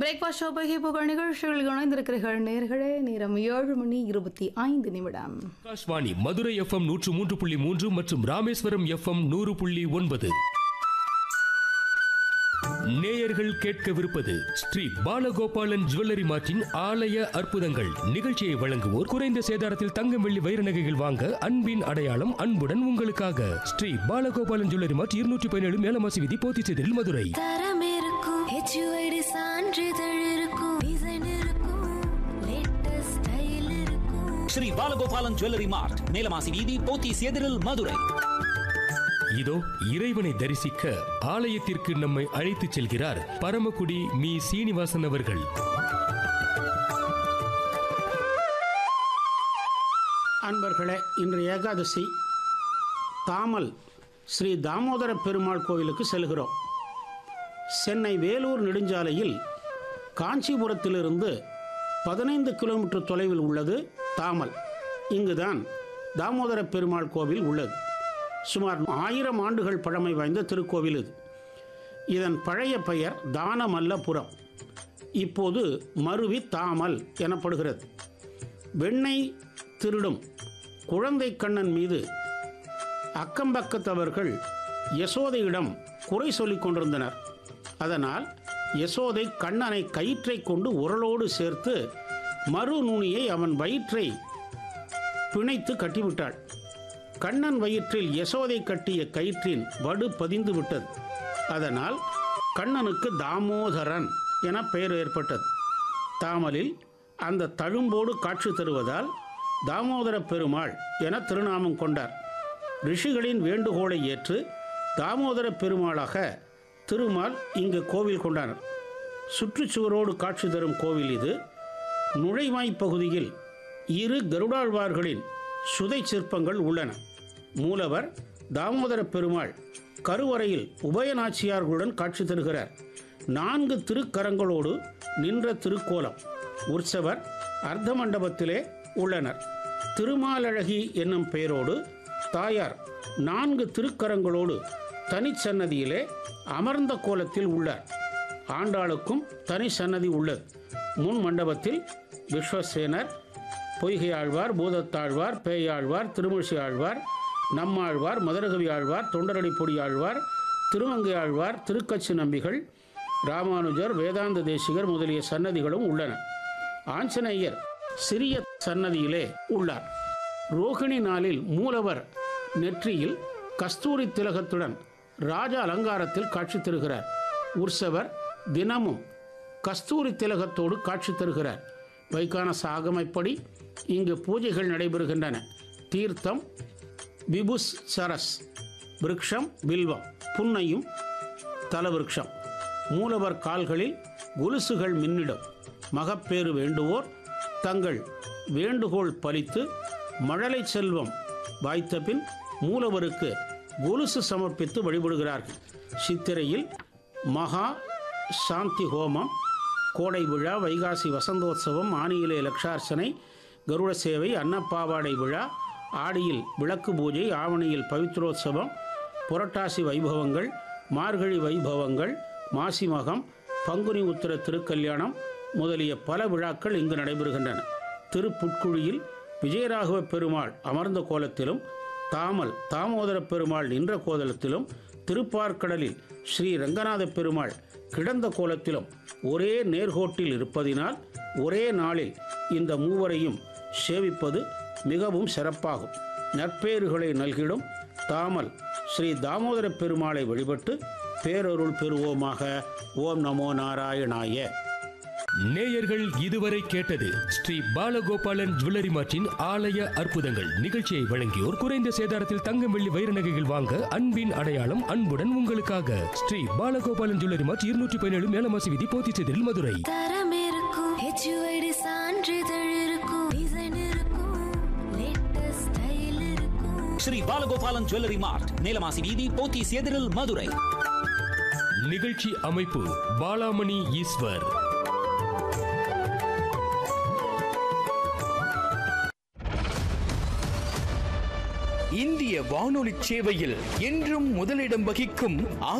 breakfast show பகிர் புகழ் நிகழ்ச்சிகள் இணைந்திருக்கிறீர்கள் நேர்களே நேரம் ஏழு மணி இருபத்தி ஐந்து நிமிடம் ஆகாஷ்வாணி மதுரை எஃப்எம் நூற்று மூன்று புள்ளி மூன்று மற்றும் ராமேஸ்வரம் எஃப்எம் நூறு புள்ளி ஒன்பது நேயர்கள் கேட்கவிருப்பது ஸ்ரீ பாலகோபாலன் ஜுவல்லரி மார்ட்டின் ஆலய அற்புதங்கள் நிகழ்ச்சியை வழங்குவோர் குறைந்த சேதாரத்தில் தங்கம் வெள்ளி வைர நகைகள் வாங்க அன்பின் அடையாளம் அன்புடன் உங்களுக்காக ஸ்ரீ பாலகோபாலன் ஜுவல்லரி மார்ட் இருநூற்றி பதினேழு மேலமாசி விதி போத்திச்செதில் மதுரை தரம் இருக்கும் ஹெச்யூஐடி சான்றிதழ் இருக்கும் டிசைன் இருக்கும் லேட்டஸ்ட் ஸ்டைல் இருக்கும் ஸ்ரீ பாலகோபாலன் ஜுவல்லரி மார்ட் மேலமாசி வீதி போத்தீஸ் எதிரில் மதுரை இதோ இறைவனை தரிசிக்க ஆலயத்திற்கு நம்மை அழைத்துச் செல்கிறார் பரமக்குடி மீ சீனிவாசன் அவர்கள் அன்பர்களே இன்று ஏகாதசி தாமல் ஸ்ரீ தாமோதர பெருமாள் கோவிலுக்கு செல்கிறோம் சென்னை வேலூர் நெடுஞ்சாலையில் காஞ்சிபுரத்திலிருந்து பதினைந்து கிலோமீட்டர் தொலைவில் உள்ளது தாமல் இங்குதான் தாமோதர பெருமாள் கோவில் உள்ளது சுமார் ஆயிரம் ஆண்டுகள் பழமை வாய்ந்த திருக்கோவில் இது இதன் பழைய பெயர் தானமல்லபுரம் இப்போது மருவி தாமல் எனப்படுகிறது வெண்ணெய் திருடும் குழந்தை கண்ணன் மீது அக்கம்பக்கத்தவர்கள் யசோதையிடம் குறை சொல்லிக் கொண்டிருந்தனர் அதனால் யசோதை கண்ணனை கயிற்றை கொண்டு உரலோடு சேர்த்து மறு நுனியை அவன் வயிற்றை பிணைத்து கட்டிவிட்டாள் கண்ணன் வயிற்றில் யசோதை கட்டிய கயிற்றின் வடு பதிந்து விட்டது அதனால் கண்ணனுக்கு தாமோதரன் என பெயர் ஏற்பட்டது தாமலில் அந்த தழும்போடு காட்சி தருவதால் தாமோதர பெருமாள் என திருநாமம் கொண்டார் ரிஷிகளின் வேண்டுகோளை ஏற்று தாமோதர பெருமாளாக திருமால் இங்கு கோவில் கொண்டார் சுற்றுச்சுவரோடு காட்சி தரும் கோவில் இது நுழைவாய்ப் பகுதியில் இரு கருடாழ்வார்களின் சுதை சிற்பங்கள் உள்ளன மூலவர் தாமோதர பெருமாள் கருவறையில் உபயநாச்சியார்களுடன் காட்சி தருகிறார் நான்கு திருக்கரங்களோடு நின்ற திருக்கோலம் உற்சவர் அர்த்த மண்டபத்திலே உள்ளனர் திருமாலழகி என்னும் பெயரோடு தாயார் நான்கு திருக்கரங்களோடு தனிச்சன்னதியிலே அமர்ந்த கோலத்தில் உள்ளார் ஆண்டாளுக்கும் தனி சன்னதி உள்ளது முன் மண்டபத்தில் விஸ்வசேனர் பொய்கை ஆழ்வார் பூதத்தாழ்வார் பேயாழ்வார் திருமிழிசை ஆழ்வார் நம்மாழ்வார் மதுரகவி ஆழ்வார் தொண்டரடிப்பொடி ஆழ்வார் திருமங்கை ஆழ்வார் திருக்கச்சி நம்பிகள் ராமானுஜர் வேதாந்த தேசிகர் முதலிய சன்னதிகளும் உள்ளன ஆஞ்சநேயர் சிறிய சன்னதியிலே உள்ளார் ரோகிணி நாளில் மூலவர் நெற்றியில் கஸ்தூரி திலகத்துடன் ராஜ அலங்காரத்தில் காட்சி தருகிறார் உற்சவர் தினமும் கஸ்தூரி திலகத்தோடு காட்சி தருகிறார் வைகான சாகமைப்படி இங்கு பூஜைகள் நடைபெறுகின்றன தீர்த்தம் விபுஸ் சரஸ் விருட்சம் வில்வம் புன்னையும் தலவிருட்சம் மூலவர் கால்களில் கொலுசுகள் மின்னிடும் மகப்பேறு வேண்டுவோர் தங்கள் வேண்டுகோள் பலித்து மழலை செல்வம் வாய்த்த பின் மூலவருக்கு கொலுசு சமர்ப்பித்து வழிபடுகிறார்கள் சித்திரையில் மகா சாந்தி ஹோமம் கோடை விழா வைகாசி வசந்தோத்சவம் ஆணியிலே லக்ஷார்ச்சனை கருட சேவை அன்னப்பாவாடை விழா ஆடியில் விளக்கு பூஜை ஆவணியில் பவித்ரோத்சவம் புரட்டாசி வைபவங்கள் மார்கழி வைபவங்கள் மாசி மகம் பங்குனி உத்திர திருக்கல்யாணம் முதலிய பல விழாக்கள் இங்கு நடைபெறுகின்றன திருப்புட்குழியில் விஜயராகவ பெருமாள் அமர்ந்த கோலத்திலும் தாமல் தாமோதர பெருமாள் நின்ற கோலத்திலும் திருப்பார்க்கடலில் ஸ்ரீ ரங்கநாத பெருமாள் கிடந்த கோலத்திலும் ஒரே நேர்கோட்டில் இருப்பதினால் ஒரே நாளில் இந்த மூவரையும் சேவிப்பது மிகவும் சிறப்பாகும் நற்பேறுகளை நல்கிடும் தாமல் ஸ்ரீ தாமோதர பெருமாளை வழிபட்டு பேரருள் பெறுவோமாக ஓம் நமோ நாராயணாய நேயர்கள் இதுவரை கேட்டது ஸ்ரீ பாலகோபாலன் ஜுவல்லரி மார்ட்டின் ஆலய அற்புதங்கள் நிகழ்ச்சியை வழங்கியோர் குறைந்த சேதாரத்தில் தங்கம் வெள்ளி வைர நகைகள் வாங்க அன்பின் அடையாளம் அன்புடன் உங்களுக்காக ஸ்ரீ பாலகோபாலன் ஜுவல்லரி மார்ட் இருநூற்றி பதினேழு மேலமாசி விதி போத்திச்செதில் மதுரை தரம் இருக்கும் ஹெச்யூஐடி சான்றிதழ் இருக்கும் டிசைன் இருக்கும் லேட்டஸ்ட் ஸ்டைல் இருக்கும் ஸ்ரீ பாலகோபாலன் ஜுவல்லரி மார்ட் மேலமாசி வீதி போத்தீஸ் எதிரில் மதுரை நிகழ்ச்சி அமைப்பு பாலாமணி ஈஸ்வர் இந்திய வானொலி சேவையில் என்றும் முதலிடம் வகிக்கும்